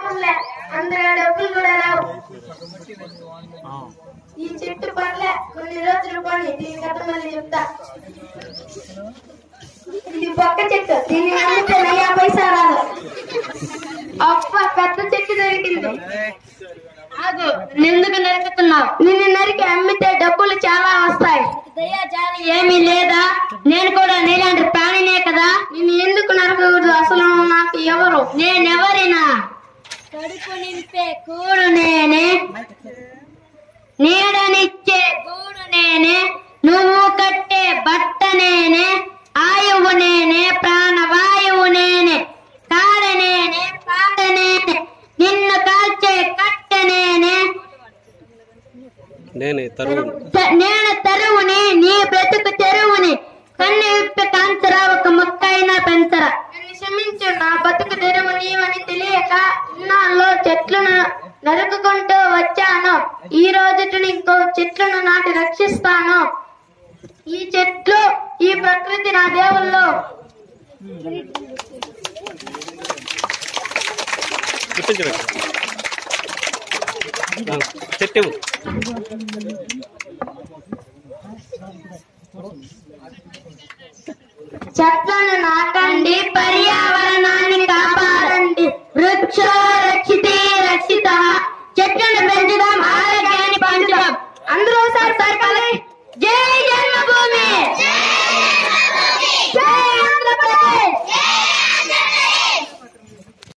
పనులే అందులో డబ్బులు కూడా రావు ఈ చెట్టు పనులే కొన్ని రోజులు పని దీని కథ మళ్ళీ చెప్తా ఇది పక్క చెట్టు దీన్ని నమ్మితే నయ్యా పైసా రాదు అప్ప పెద్ద చెట్టు దొరికింది ఆగు ఎందుకు నరుకుతున్నావు నిన్ను నరికి అమ్మితే డబ్బులు చాలా వస్తాయి దయ్యా చాలా ఏమీ లేదా నేను కూడా నీలాంటి ప్రాణినే కదా నిన్ను ఎందుకు నరకకూడదు అసలు నువ్వు నాకు ఎవరు నేనెవరినా కడుపు నింపే కూడు నేనే నీడనిచ్చే గూడు నేనే నువ్వు కట్టే బట్ట నేనే ఆయువు నేనే ప్రాణవాయువు నేనే కాడ నేనే పాడ నేనే నిన్ను కాల్చే కట్ట నేనే నేనే తరువు త- నేను తరువుని నీ బ్రతుకు తెరువుని కన్ను విప్పి కాంచరా ఒక మొక్క అయినా పెంచరా నన్ను క్షమించు నా బతుకు తెరువు నీవని తెలియక ఇన్నాళ్ళు చెట్లను నరుకుకుంటూ వచ్చాను ఈ రోజు ఇంకో చెట్లను నాటి రక్షిస్తాను ఈ చెట్లు ఈ ప్రకృతి నా దేవుళ్ళు గుర్తించరు చెట్టు చెట్లను నాటండి పర్యావరణాన్ని కాపాడండి వృక్ష రక్షితే రక్షిత చెట్లను పెంచుదాం ఆరోగ్యాన్ని పంచుదాం అందరూ ఒకసారి సరిపాలి జై జన్మభూమి జై ఆంధ్రప్రదేశ్